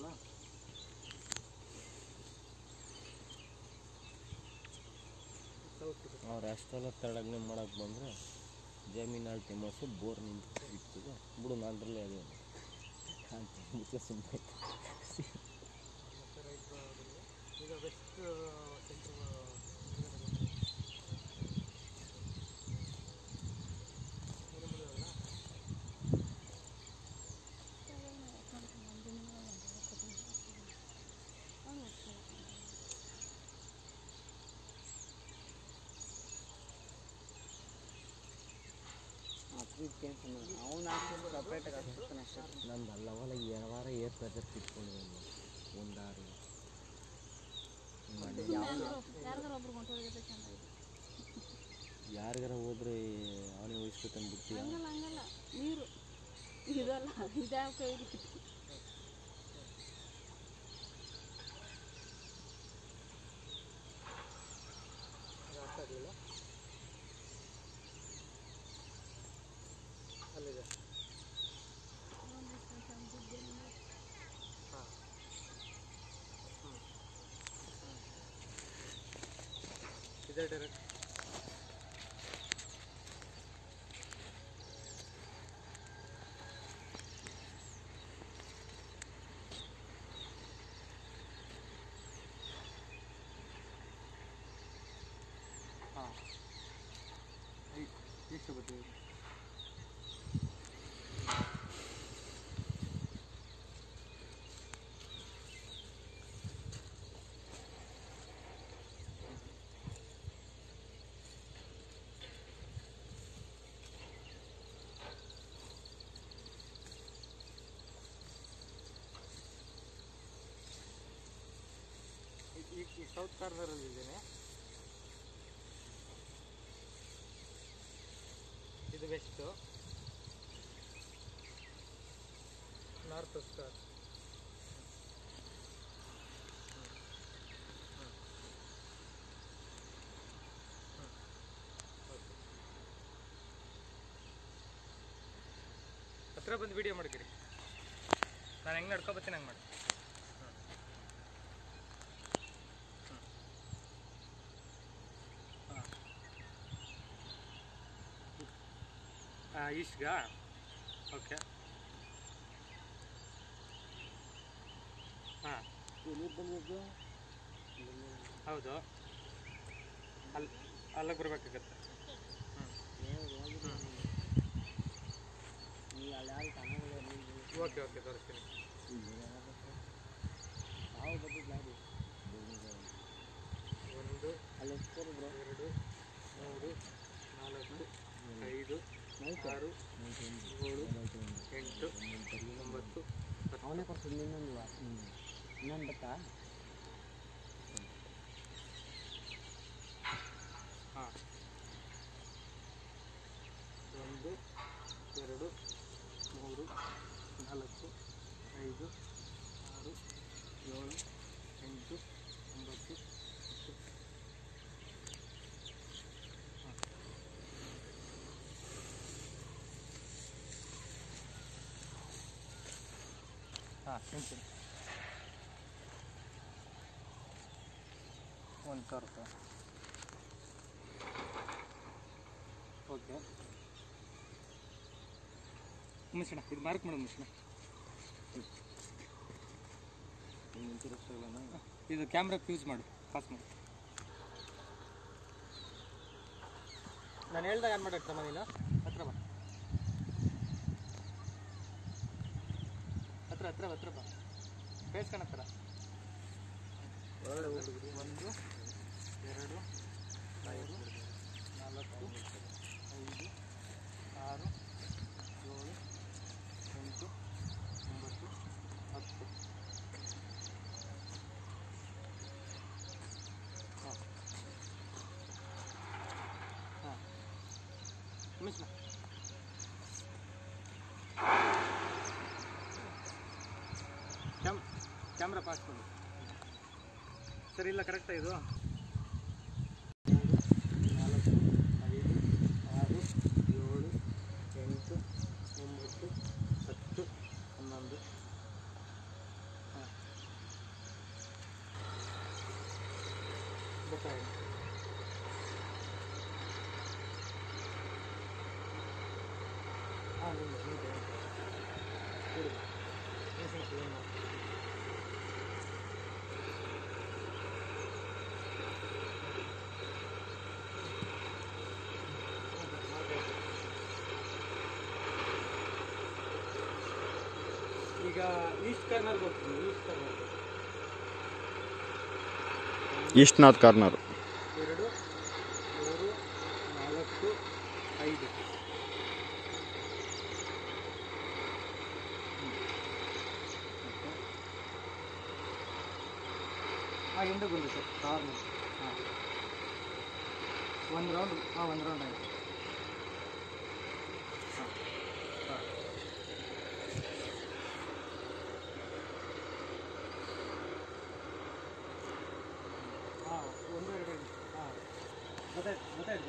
ಹಾಕ್ಲಾ ಅವ್ರು ಅಷ್ಟೆಲ್ಲ ತಡಗ್ನೆ ಮಾಡಕ್ಕೆ ಬಂದರೆ ಜಮೀನು ಅಳತೆ ಮಾಡಿಸಿ ಬೋರ್ ನಿಂತು ಇರ್ತದೆ ಬಿಡು ನಂದ್ರಲ್ಲೇ ಅದೇ ಅಂತ ಮುಚ್ಚ ಸುಮ್ಮನೆ ಮತ್ತೆ ರೈತರು ಅದರಲ್ಲಿ ಈಗ ವೆಸ್ಟ್ ಸೆಂಟ್ರ್ ಅವನು ಹಾಕಿದ್ರೆ ಸಪ್ರೇಟಾಗಿ ಹಾಕ್ತಾನೆ ಅಷ್ಟೇ ನಂದು ಅಲ್ಲವಲ್ಲ ಎರಡು ವಾರ ಏರ್ ಪ್ರೆಜರ್ ತಿಳ್ಕೊಂಡಿದ್ದೀನಿ ಒಂದಾರು ಯಾರಿಗಾರ ಒಬ್ರು ಹೊಂಟೋಗಿದ್ರೆ ಚಂದ ಇದೆ ಯಾರಿಗಾರ ಹೋದ್ರೆ ಅವನೇ ವಹಿಸ್ಕೊತಾನೆ ಬಿಡ್ತೀಯ ಹಂಗಲ್ಲ ಹಂಗಲ್ಲ ನೀರು ಇದಲ್ಲ ಇದ್ಯಾವ ಕೈಲಿ ಅದು ಅರ್ಥ ಆಗಲಿಲ್ಲ ಅಲ್ಲಿದೆ ಹಾಂ ಹ್ಞೂ ಇದೇ ಡೈರೆಕ್ಟ್ ಹಾಂ ಎಷ್ಟು ಬರ್ತೀವಿ ಈಗ ಈ ಸೌತ್ ಕಾರ್ನರಲ್ಲಿ ಇದ್ದೇನೆ ಇದು ವೆಸ್ಟು ನಾರ್ತ್ ಸ್ಟಾರ್ ಹತ್ರ ಬಂದು ವಿಡಿಯೋ ಮಾಡ್ತೀರಿ ನಾನು ಹೆಂಗೆ ನಡ್ಕೊ ಬರ್ತೀನಿ ಹಂಗೆ ಮಾಡಿ ಹಾಂ ಈಸ್ಟ್ಗಾ ಓಕೆ ಹಾಂ ಹೌದು ಅಲ್ಲಿ ಅಲ್ಲಿಗೆ ಬರ್ಬೇಕಾಗತ್ತೆ ಈ ಅಲ್ಲಿ ಯಾರು ತಗೊಂಡು ಓಕೆ ಓಕೆ ತೋರಿಸ್ತೀನಿ ಯಾವ ಬಗ್ಗೆ ಗಾಡಿ ಒಂದು ಅಲ್ಲಿ ಎಸ್ಕೋರು ಬ್ರೋ ಎರಡು ಮೂರು ನಾಲ್ಕು ಐದು ಆರು ಏಳು ಎಂಟು ಒಂಬತ್ತು ಹತ್ತು ಅವನೇ ಕೊಡ್ತೀನಿ ಇನ್ನೊಂದು ಇನ್ನೊಂದು ಬತ್ತಾ ಹಾಂ ಒಂದು ಎರಡು ಮೂರು ನಾಲ್ಕು ಐದು ಆರು ಏಳು ಎಂಟು ಒಂಬತ್ತು ಹತ್ತು ಹಾಂ ಹಾಂ ನಿಂತೀನಿ ಒಂದು ಸಾವಿರ ರೂಪಾಯಿ ಓಕೆ ಮುಗಿಸೋಣ ಇದು ಮಾರ್ಕ್ ಮಾಡೋದು ಮುಗಿಸೋಣ ಇದು ಕ್ಯಾಮ್ರಾಕ್ಕೆ ಯೂಸ್ ಮಾಡು ಪಾಸ್ ಮಾಡು ನಾನು ಹೇಳ್ದಾಗ ಏನು ಮಾಡಾಕ್ತಮ್ಮ ನೀನು ಹತ್ರ ಬಾ ಹತ್ರ ಹತ್ರ ಹತ್ರ ಬಾ ಫೇಸ್ ಕಾಣತ್ತರ ಒಂದು ಎರಡು ಮೂರು ನಾಲ್ಕು ಐದು ಆರು ಏಳು ಎಂಟು ಒಂಬತ್ತು ಹತ್ತು ಹಾಂ ಹಾಂ ಮಿಸ್ ಕ್ಯಾಮ್ ಕ್ಯಾಮ್ರಾ ಪಾಸ್ ಕೊಡು ಸರಿ ಇಲ್ಲ ಕರೆಕ್ಟಾ ಇದು ನಾಲ್ಕು ಐದು ಆರು ಏಳು ಎಂಟು ಒಂಬತ್ತು ಹತ್ತು ಹನ್ನೊಂದು ಹಾಂ ಗೊತ್ತಾಯ್ತು ಹಾಂ ನಿಂಗೆ ನಿಂಗೆ ಕೊಡು ಮೆಣಸಿನ ಕ್ಲೀನ್ ಮಾಡಿ ಈಗ ಈಸ್ಟ್ ಕಾರ್ನರ್ ಹೋಗ್ತೀನಿ east corner east north corner ಎರಡು ಮೂರು ನಾಲ್ಕು ಐದು ಹಾಂ ಹಿಂದೆ ಬಂದು ಸರ್ ಕಾರ್ನರ್ ಹಾಂ ಒಂದು ರೌಂಡ್ ಹಾಂ ಒಂದು ರೌಂಡ್ ಆಯಿತು ಹಾಂ ಹಾಂ ಹಾಂ ಒಂದು ಎರಡು ಹಾಂ ಗೊತ್ತಾಯ್ತು ಗೊತ್ತಾಯ್ತು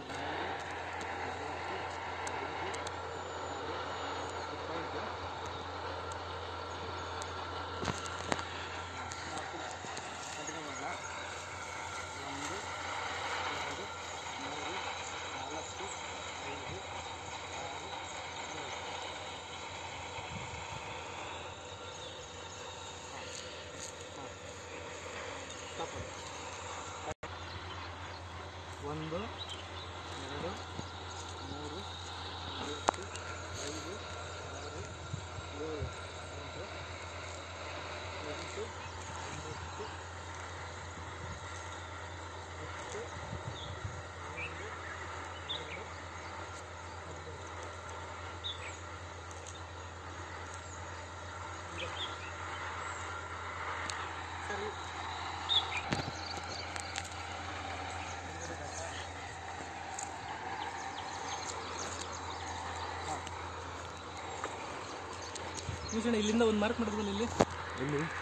ಕಂಟಿನ್ಯೂ ಮಾಡಲ ಒಂದು ಎರಡು ಮೂರು ನಾಲ್ಕು ಐದು ಆರು ಏಳು ಹಾಂ ಹಾಂ ಸ್ಟಾಪ್ ಮಾಡಿ ಒಂದು ಎರಡು ಮೂರು ನಾಲ್ಕು ಐದು ಆರು ಏಳು ಎಂಟು ಎಂಟು ಒಂಬತ್ತು ಹತ್ತು ಹನ್ನೊಂದು ಹನ್ನೆರಡು ಹದಿಮೂರು ಸರಿ ಭೂಷಣ ಇಲ್ಲಿಂದ ಒಂದು ಮಾರ್ಕ್ ಮಾಡಿದ್ವಲ್ಲ ಇಲ್ಲಿ ಎಲ್ಲಿ